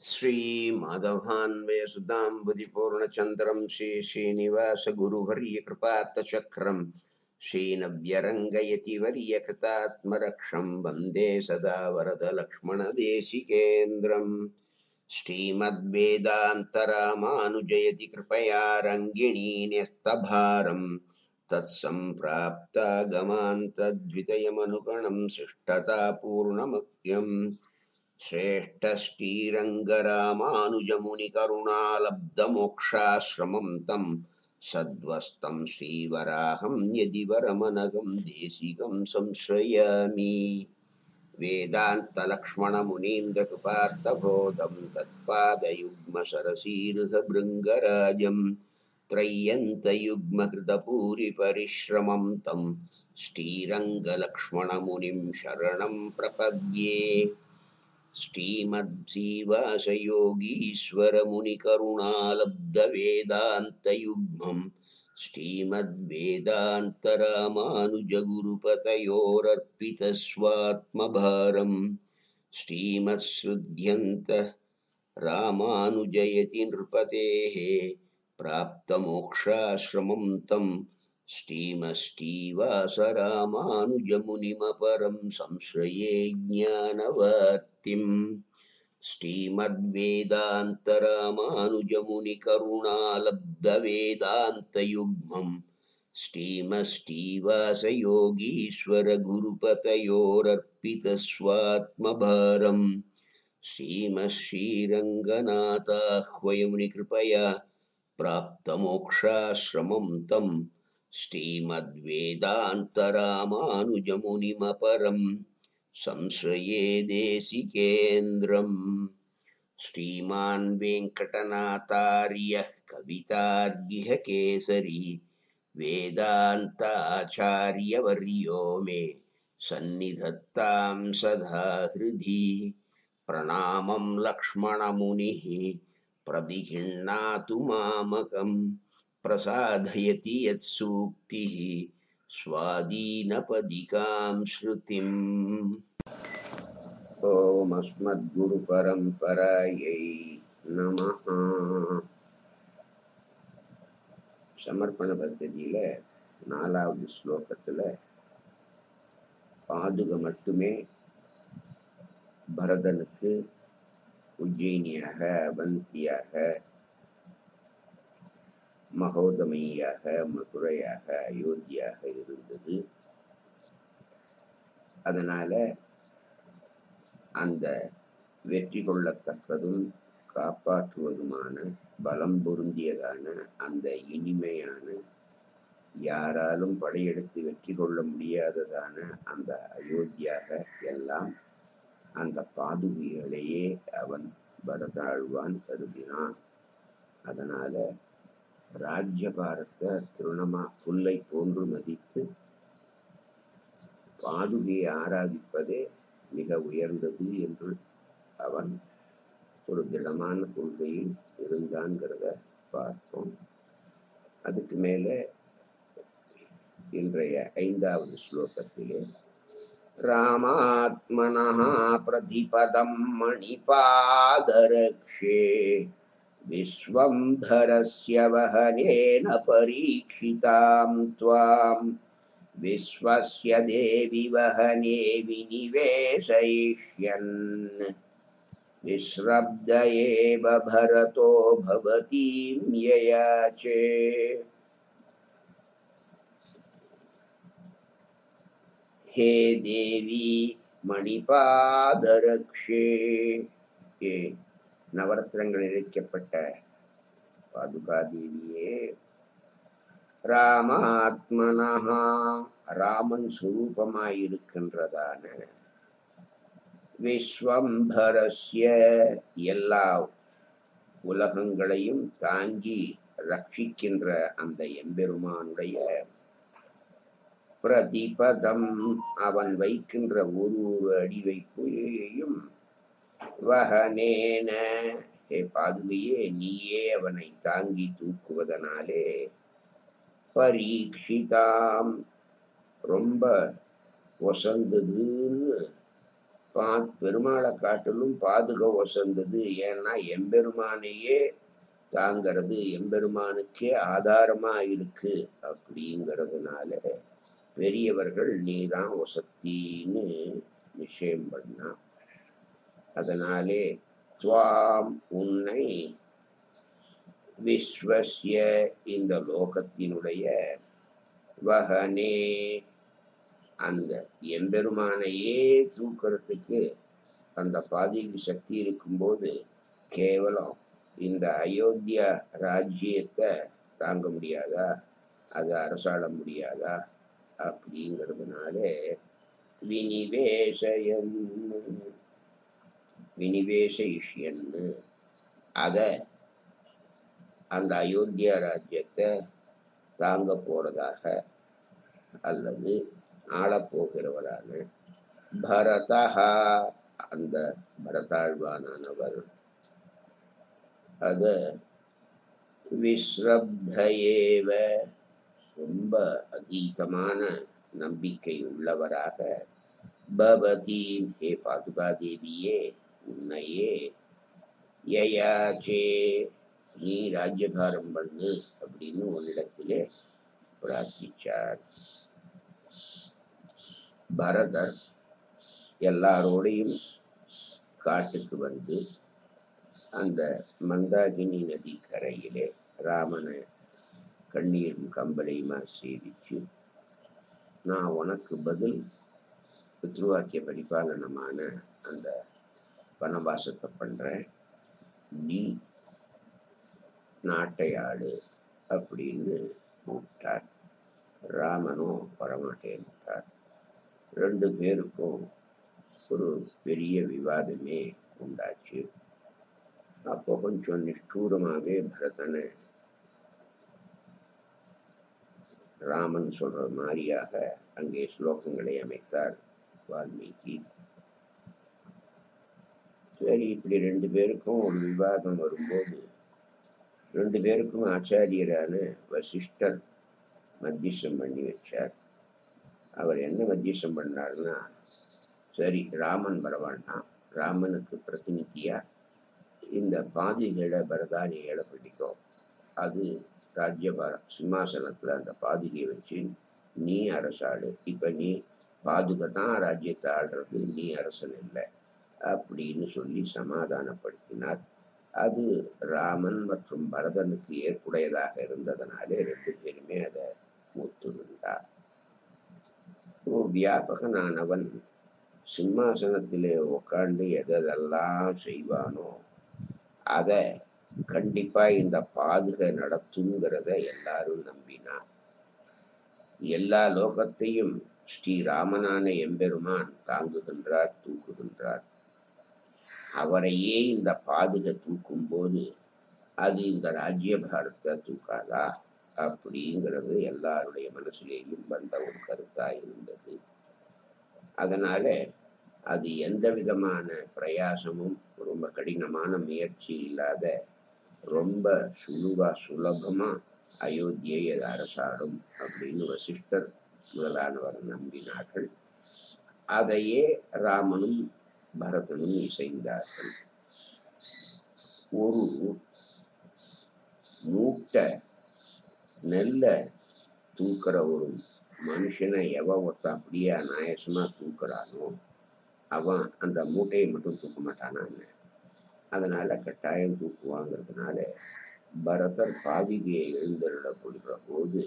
श्रीमाधवान्वयसुताम्बुधिपूर्णचन्द्रं श्रीश्रीनिवासगुरुवर्यकृपात्तचक्रं श्रीनव्यरङ्गयतिवर्यकृतात्मरक्षं वन्दे सदा वरदलक्ष्मणदेशिकेन्द्रम् श्रीमद्वेदान्तरामानुजयति कृपया रङ्गिणी न्यस्तभारम् तत्सम्प्राप्तागमान्तद्वितयमनुगणं शिष्टतापूर्णमत्यम् श्रेष्ठश्रीरङ्गरामानुजमुनिकरुणालब्धमोक्षाश्रमं तं सद्वस्तं श्रीवराहं यदि वरमनगं देशिकं संश्रयामि वेदान्तलक्ष्मणमुनीन्द्रकृपार्थबोधं तत्पादयुग्मसरसीरुधभृङ्गराजं त्रय्यन्तयुग्मकृतपूरिपरिश्रमं तं श्रीरङ्गलक्ष्मणमुनिं शरणं प्रपद्ये श्रीमद्जीवासयोगीश्वरमुनिकरुणालब्धवेदान्तयुग्मम् श्रीमद्वेदान्तरामानुजगुरुपतयोरर्पितस्वात्मभारम् श्रीमत्सृध्यन्त रामानुजयति नृपतेः प्राप्तमोक्षाश्रमं तं श्रीमश्रीवासरामानुजमुनिमपरं संश्रये ज्ञानवर्तिम् श्रीमद्वेदान्तरामानुजमुनिकरुणालब्धवेदान्तयुग्मम् श्रीमश्रीवासयोगीश्वरगुरुपतयोरर्पितस्वात्मभारम् श्रीमश्रीरङ्गनाथाह्वयमुनिकृपया प्राप्तमोक्षाश्रमं तं श्रीमद्वेदान्तरामानुजमुनिमपरं संश्रये देशिकेन्द्रम् श्रीमान् वेङ्कटनाथार्यः कवितार्गिह केसरी वेदान्ताचार्यवर्यो मे सन्निधत्तां सदा हृदि प्रणामं लक्ष्मणमुनिः प्रदिहिण्णातु मामकं प्रसादयति यत्सूक्तिः स्वादीनपदिकां श्रुतिम् ॐ अस्मद्गुरुपरम्परायै नमः சமர்ப்பண பத்ததியில நாலாவது ஸ்லோகத்துல பாதுக மட்டுமே பரதனுக்கு உஜ்ஜயினியாக அவந்தியாக மகோதமையாக மதுரையாக அயோத்தியாக இருந்தது அதனால அந்த வெற்றி கொள்ளத்தக்கதும் காப்பாற்றுவதுமான பலம் பொருந்தியதான அந்த இனிமையான யாராலும் படையெடுத்து வெற்றி கொள்ள முடியாததான அந்த அயோத்தியாக எல்லாம் அந்த பாதுகைகளையே அவன் பரதாழ்வான் கருதினான் அதனால ராஜ்யபாரத்தை திருணமா புல்லை போன்று மதித்து பாதுகையை ஆராதிப்பதே மிக உயர்ந்தது என்று அவன் ஒரு திடமான கொள்கையில் இருந்தான்கிறத பார்ப்போம் அதுக்கு மேலே இன்றைய ஐந்தாவது ஸ்லோகத்திலே ராமாத்மனா பிரதிபதம் மணிபாதரக்ஷே विश्वम्भरस्य वहनेन परीक्षितां त्वां विश्वस्य देवि वहने विनिवेशयिष्यन् विश्रब्द एव भरतो भवतीं ययाचे हे देवी மணிபாதரக்ஷே ஏ நவரத்னங்கள் இழைக்கப்பட்ட பாதுகாதேவியே ராமாத்மனஹா ராமன் சுரூபமாயிருக்கின்றதான விஸ்வம்பரஸ்ய எல்லா உலகங்களையும் தாங்கி ரட்சிக்கின்ற அந்த எம்பெருமானுடைய பிரதிபதம் அவன் வைக்கின்ற ஒரு ஒரு அடி வைப்பையும் வகனேன ஹே பாதுகையே நீயே அவனை தாங்கி தூக்குவதனாலே பரீட்சிதாம் ரொம்ப ஒசந்ததுன்னு பா பெருமாளை காட்டிலும் பாதுக வசந்தது ஏன்னா எம்பெருமானையே தாங்கிறது எம்பெருமானுக்கே ஆதாரமா இருக்கு அப்படிங்கிறதுனால பெரியவர்கள் நீதான் வசத்தின்னு நிச்சயம் பண்ணா அதனாலே துவாம் உன்னை விஸ்வஸ்ய இந்த லோகத்தினுடைய வகனே அந்த எம்பெருமானையே தூக்கிறதுக்கு அந்த பாதிக்கு சக்தி இருக்கும்போது கேவலம் இந்த அயோத்தியா ராஜ்யத்தை தாங்க முடியாதா அதை அரசாள முடியாதா அப்படிங்கிறதுனால வினிவேசயன் வினிவேசயிஷ்யன்னு அதை அந்த அயோத்தியா ராஜ்யத்தை தாங்க போறதாக அல்லது ஆளப்போகிறவரான பரதஹா அந்த பரதாழ்வானவர் அத விஸ்ரப்தயேவ ரொம்ப அதீதமான நம்பிக்கை உள்ளவராக பவதீம் ஹே பாதுகா தேவியே உன்னையே யயாச்சே நீ ராஜ்யபாரம் பண்ணு அப்படின்னு உன்னிடத்திலே பிரார்த்திச்சார் பரதர் எல்லாரோடையும் காட்டுக்கு வந்து அந்த மந்தாகினி நதி கரையிலே ராமனை கண்ணீரும் கம்பளையுமா சேவிச்சு நான் உனக்கு பதில் பித்ருவாக்கிய பரிபாலனமான அந்த வனவாசத்தை பண்றேன் நீ நாட்டை ஆடு அப்படின்னு கூப்பிட்டார் ராமனும் வரமாட்டேன்ட்டார் ரெண்டு பேருக்கும் ஒரு பெரிய விவாதமே உண்டாச்சு அப்போ கொஞ்சம் நிஷ்டூரமாகவே பரதனை ராமன் சொல்ற மாதிரியாக அங்கே ஸ்லோகங்களை அமைத்தார் வால்மீகி சரி இப்படி ரெண்டு பேருக்கும் ஒரு விவாதம் வரும்போது ரெண்டு பேருக்கும் ஆச்சாரியரான வசிஷ்டர் மத்தியஸ்தம் பண்ணி வச்சார் அவர் என்ன மத்தியஸ்தம் பண்ணாருன்னா சரி ராமன் வரவாண்டாம் ராமனுக்கு பிரதிநிதியா இந்த பாதிகளை பரதானிகளை பிடிக்கோ அது ராஜ்யபார சிம்மாசனத்துல அந்த பாதுகையை வச்சு நீ அரசாடு இப்ப நீ பாதுகை தான் ராஜ்யத்தை ஆடுறது நீ அரசன் இல்லை அப்படின்னு சொல்லி சமாதானப்படுத்தினார் அது ராமன் மற்றும் பரதனுக்கு ஏற்புடையதாக இருந்ததனாலே ரெண்டு பேருமே அதை ஒத்துக்கின்றார் ஒரு வியாபகனானவன் சிம்மாசனத்திலே உட்கார்ந்து எதெல்லாம் செய்வானோ அதை கண்டிப்பா இந்த பாதுகை நடத்துங்கிறத எல்லாரும் நம்பினார் எல்லா லோகத்தையும் ஸ்ரீராமனான எம்பெருமான் தாங்குகின்றார் தூக்குகின்றார் அவரையே இந்த பாதுகை தூக்கும் போது அது இந்த ராஜ்யபாரத்தை தூக்காதா அப்படிங்கிறது எல்லாருடைய மனசுலேயும் வந்த ஒரு கருத்தா இருந்தது அதனால அது எந்த விதமான பிரயாசமும் ரொம்ப கடினமான முயற்சி இல்லாத ரொம்ப சுலுவா சுலபமா அயோத்தியை அது அரசாடும் அப்படின்னு வசிஷ்டர் முதலானவர் நம்பினார்கள் அதையே ராமனும் பரதனும் இசைந்தார்கள் ஒரு மூட்டை நெல்லை தூக்குற ஒரு மனுஷனை எவ ஒருத்தன் அப்படியே அநாயசமா தூக்குறானோ அவன் அந்த மூட்டையை மட்டும் தூக்க மாட்டானான்னு அதனால கட்டாயம் தூக்குவாங்கிறதுனால பரதர் பாதிகையை எழுந்தருளப்படுகிற போது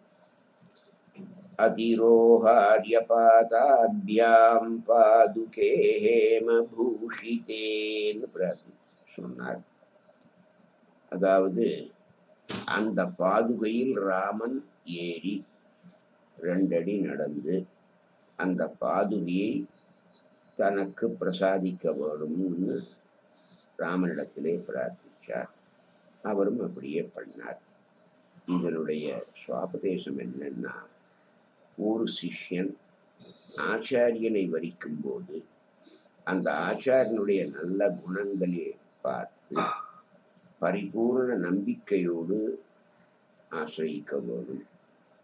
அதிரோகாரியபாதாபியாம் பாதுகே ஹேமபூஷிதேன்னு பிரார்த்தி சொன்னார் அதாவது அந்த பாதுகையில் ராமன் ஏறி ரெண்டடி நடந்து அந்த பாதுகையை தனக்கு பிரசாதிக்க வேணும்னு ராமனிடத்திலே பிரார்த்திச்சார் அவரும் அப்படியே பண்ணார் இதனுடைய சுவாபதேசம் என்னன்னா ஒரு சிஷ்யன் ஆச்சாரியனை வரிக்கும் போது அந்த ஆச்சாரியனுடைய நல்ல குணங்களை பார்த்து பரிபூர்ண நம்பிக்கையோடு ஆசிரியிக்க வேணும்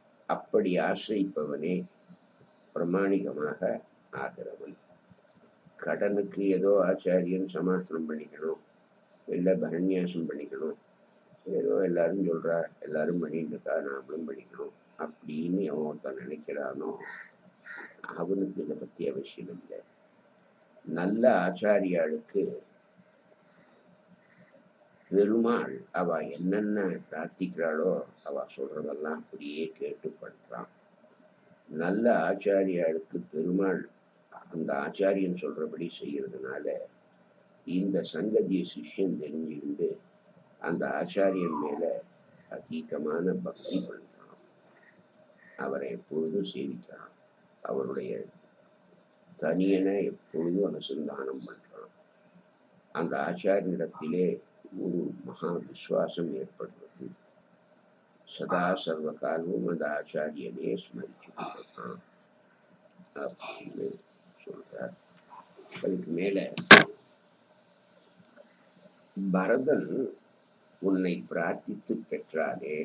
அப்படி ஆசிரியிப்பவனே பிரமாணிகமாக ஆகிறவன் கடனுக்கு ஏதோ ஆச்சாரியன் சமாசனம் பண்ணிக்கணும் இல்லை பரண்யாசம் பண்ணிக்கணும் ஏதோ எல்லாரும் சொல்றா எல்லாரும் பண்ணிட்டு இருக்கா நாமளும் பண்ணிக்கணும் அப்படின்னு அவன் ஒருத்தன் நினைக்கிறானோ அவனுக்கு இதை பத்தி அவசியம் இல்லை நல்ல ஆச்சாரியாளுக்கு பெருமாள் அவ என்னென்ன பிரார்த்திக்கிறாளோ அவ சொல்றதெல்லாம் அப்படியே கேட்டு பண்றான் நல்ல ஆச்சாரியாளுக்கு பெருமாள் அந்த ஆச்சாரியன் சொல்றபடி செய்யறதுனால இந்த சங்கதியை சிஷ்யன் தெரிஞ்சுக்கிண்டு அந்த ஆச்சாரியன் மேல அதீதமான பக்தி பண்றான் அவரை எப்பொழுதும் சேவிக்கிறான் அவருடைய தனியனை எப்பொழுதும் அனுசந்தானம் பண்றான் அந்த ஆச்சாரியனிடத்திலே ஒரு மகா விசுவாசம் ஏற்படுறது சதா சர்வ காலமும் அந்த ஆச்சாரியனே ஸ்மரிச்சு கொண்டிருக்கான் அப்படின்னு சொல்றார் அதுக்கு மேல பரதன் உன்னை பிரார்த்தித்து பெற்றாலே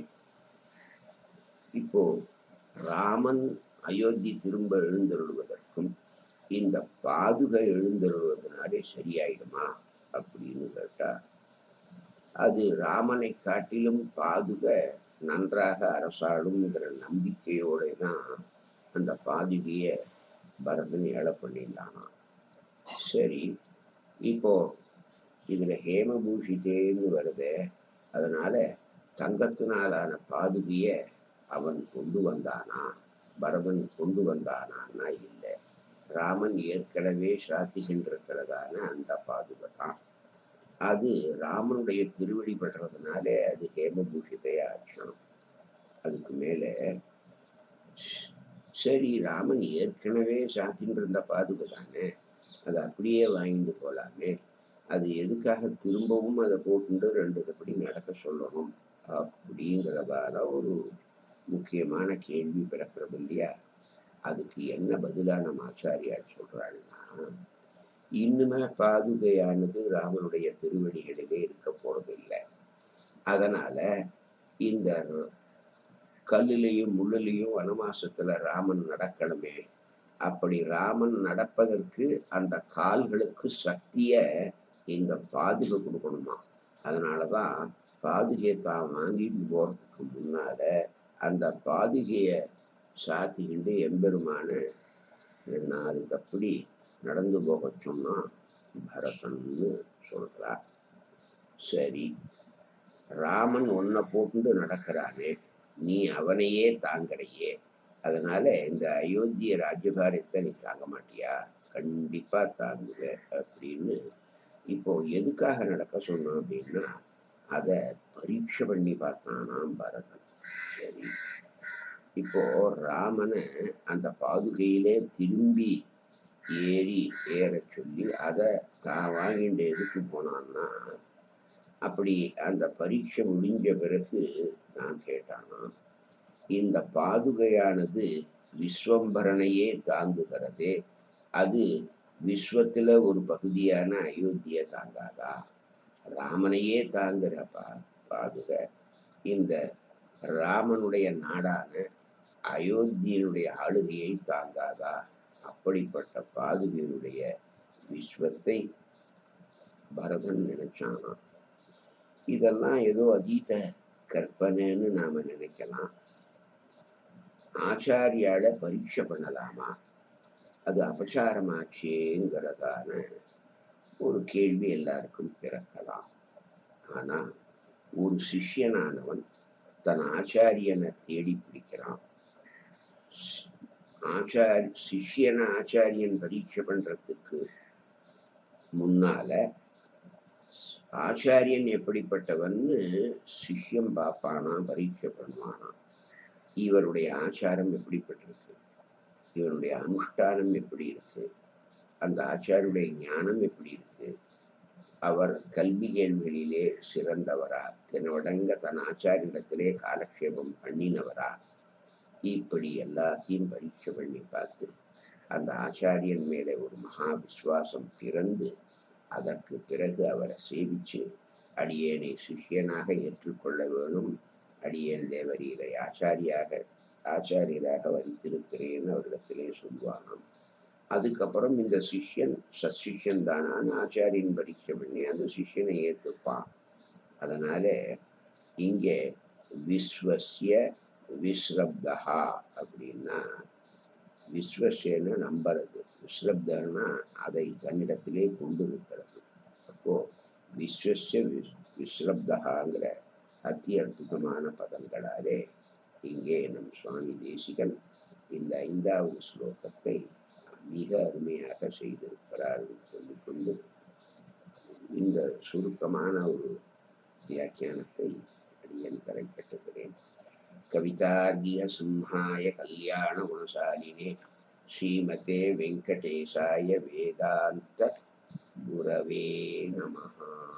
இப்போ ராமன் அயோத்தி திரும்ப எழுந்தருள்வதற்கும் இந்த பாதுகை எழுந்தருள்வதனாலே சரியாயிடுமா அப்படின்னு கேட்டா அது ராமனை காட்டிலும் பாதுக நன்றாக அரசாளுங்கிற நம்பிக்கையோட தான் அந்த பாதுகைய பரதன் ஏழை பண்ணியிருந்தானாம் சரி இப்போ இதுல ஹேமபூஷிதேன்னு வருது அதனால தங்கத்தினாலான பாதுகைய அவன் கொண்டு வந்தானா பரதன் கொண்டு வந்தானான்னா இல்லை ராமன் ஏற்கனவே சாத்திகின்றிருக்கிறதான அந்த பாதுகை தான் அது ராமனுடைய திருவடி படுறதுனாலே அது ஹேமபூஷிதையாச்சும் அதுக்கு மேல சரி ராமன் ஏற்கனவே சாத்தின்னு இருந்த பாதுகை தானே அதை அப்படியே வாங்கிட்டு போலாமே அது எதுக்காக திரும்பவும் அதை போட்டுட்டு ரெண்டு படி நடக்க சொல்லணும் அப்படிங்கிறதால ஒரு முக்கியமான கேள்வி பிறக்கிறது இல்லையா அதுக்கு என்ன பதிலா நம்ம ஆச்சாரியார் சொல்றாங்கன்னா இன்னுமே பாதுகையானது ராமனுடைய திருவடிகளிலே இருக்க போறதில்லை அதனால இந்த கல்லிலையும் முள்ளிலையும் வனவாசத்துல ராமன் நடக்கணுமே அப்படி ராமன் நடப்பதற்கு அந்த கால்களுக்கு சக்திய இந்த பாதுகை கொடுக்கணுமா அதனாலதான் பாதுகையை தான் வாங்கிட்டு போறதுக்கு முன்னால அந்த பாதுகைய சாத்திக்கிண்டு எம்பெருமான நாலு தப்படி நடந்து போக சொன்னா பரதன்னு சொல்றா சரி ராமன் உன்னை போட்டு நடக்கிறானே நீ அவனையே தாங்கறையே அதனால இந்த அயோத்திய ராஜ்யபாரத்தை நீ தாங்க மாட்டியா கண்டிப்பா தாங்குவ அப்படின்னு இப்போ எதுக்காக நடக்க சொன்னோம் அப்படின்னா அத பரீட்சை பண்ணி பார்த்தானாம் பரதன் சரி இப்போ ராமனை அந்த பாதுகையிலே திரும்பி ஏறி ஏற சொல்லி அதை தான் வாங்கிட்டு எதுக்கு போனான்னா அப்படி அந்த பரீட்சை முடிஞ்ச பிறகு நான் கேட்டானா இந்த பாதுகையானது விஸ்வம்பரனையே தாங்குகிறதே அது விஸ்வத்துல ஒரு பகுதியான அயோத்தியை தாங்காதா ராமனையே தாங்குற பா பாதுகை இந்த ராமனுடைய நாடான அயோத்தியினுடைய ஆளுகையை தாங்காதா அப்படிப்பட்ட பாதுகையினுடைய விஸ்வத்தை பரதன் நினைச்சானா இதெல்லாம் ஏதோ அதீத கற்பனைன்னு நாம நினைக்கலாம் ஆச்சாரியால பரீட்சை பண்ணலாமா அது அபசாரமாச்சேங்கிறதான ஒரு கேள்வி எல்லாருக்கும் பிறக்கலாம் ஆனா ஒரு சிஷ்யனானவன் தன் ஆச்சாரியனை தேடி பிடிக்கிறான் ஆச்சாரி சிஷ்யனை ஆச்சாரியன் பரீட்சை பண்றதுக்கு முன்னால ஆச்சாரியன் எப்படிப்பட்டவன்னு சிஷ்யம் பார்ப்பானா பரீட்சை பண்ணுவானா இவருடைய ஆச்சாரம் எப்படிப்பட்டிருக்கு இவருடைய அனுஷ்டானம் எப்படி இருக்கு அந்த ஆச்சாரியுடைய ஞானம் எப்படி இருக்கு அவர் கல்வி கேள்விகளிலே சிறந்தவரா தன்னோடங்க தன் ஆச்சாரியிடத்திலே காலக்ஷேபம் பண்ணினவரா இப்படி எல்லாத்தையும் பரீட்சை பண்ணி பார்த்து அந்த ஆச்சாரியன் மேலே ஒரு மகா விசுவாசம் பிறந்து அதற்கு பிறகு அவரை சேவிச்சு அடியேனை சிஷ்யனாக ஏற்றுக்கொள்ள வேணும் அடியேன் தேவரீரை ஆச்சாரியாக ஆச்சாரியராக வரித்திருக்கிறேன்னு அவரிடத்திலே சொல்லுவானாம் அதுக்கப்புறம் இந்த சிஷ்யன் சசிஷ்யன் தானான்னு ஆச்சாரியன் பரீட்சை பண்ணி அந்த சிஷ்யனை ஏத்துப்பான் அதனால இங்கே விஸ்வசிய விஸ்ரப்தா அப்படின்னா விஸ்வசேன நம்புறது விஸ்ரப்தன்னா அதை தன்னிடத்திலே கொண்டு இருக்கிறது அப்போ விஸ்வசிய விஸ் விஸ்ரப்தகாங்கிற அதி அற்புதமான பதங்களாலே இங்கே நம் சுவாமி தேசிகன் இந்த ஐந்தாவது ஸ்லோகத்தை மிக அருமையாக செய்திருக்கிறார் என்று சொல்லிக்கொண்டு இந்த சுருக்கமான ஒரு வியாக்கியானத்தை அடியன் கரை கட்டுகிறேன் கவிதார்கிய சிம்ஹாய கல்யாண குணசாலினே ஸ்ரீமதே வெங்கடேசாய வேதாந்த குரவே நமஹா